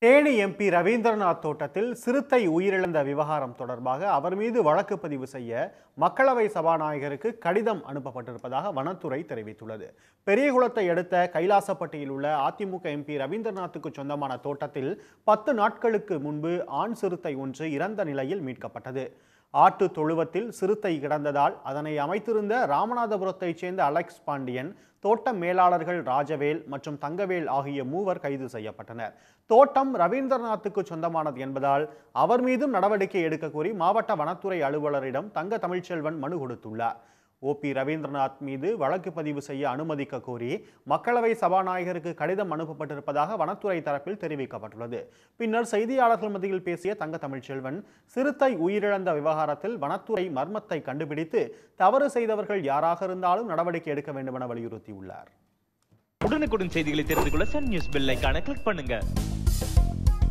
Theni MP Rabindranath தோட்டத்தில் சிறுத்தை உயிரிழந்த விவகாரம் தொடர்பாக அவர் மீது வழக்கு பதிவு செய்ய மக்களவை சபாநாயகருக்கு கடிதம் அனுப்பப்பட்டிருப்பதாக வனத்துறை தெரிவித்துள்ளது பெரியகுளத்தை அடுத்த கைலாசப்பட்டியில் உள்ள அதிமுக எம்பி ரவீந்திரநாத்துக்கு சொந்தமான தோட்டத்தில் பத்து நாட்களுக்கு முன்பு ஆண் சிறுத்தை ஒன்று இறந்த நிலையில் மீட்கப்பட்டது ஆட்டு தொழுவத்தில் சிறுத்தை கிடந்ததால் அதனை அமைத்திருந்த ராமநாதபுரத்தைச் சேர்ந்த அலெக்ஸ் பாண்டியன் தோட்ட மேலாளர்கள் ராஜவேல் மற்றும் தங்கவேல் ஆகிய மூவர் கைது செய்யப்பட்டனர் தோட்டம் ரவீந்திரநாத்துக்கு சொந்தமானது என்பதால் அவர் மீதும் நடவடிக்கை எடுக்க கோரி மாவட்ட வனத்துறை அலுவலரிடம் தங்க தமிழ்ச்செல்வன் மனு கொடுத்துள்ளார் ஓபி ரவீந்திரநாத் மீது வழக்கு பதிவு செய்ய அனுமதிக்க கோரி மக்களவை சபாநாயகருக்கு கடிதம் அனுப்பப்பட்டிருப்பதாக வனத்துறை தரப்பில் தெரிவிக்கப்பட்டுள்ளது பின்னர் செய்தியாளர்கள் மத்தியில் பேசிய தங்க தமிழ்ச்செல்வன் சிறுத்தை உயிரிழந்த விவகாரத்தில் வனத்துறை மர்மத்தை கண்டுபிடித்து தவறு செய்தவர்கள் யாராக இருந்தாலும் நடவடிக்கை எடுக்க வேண்டும் என வலியுறுத்தியுள்ளார் உடனுக்குடன் செய்திகளை தெரிந்து கொள்ள சன் நியூஸ் பெல் ஐகானை கிளிக் பண்ணுங்க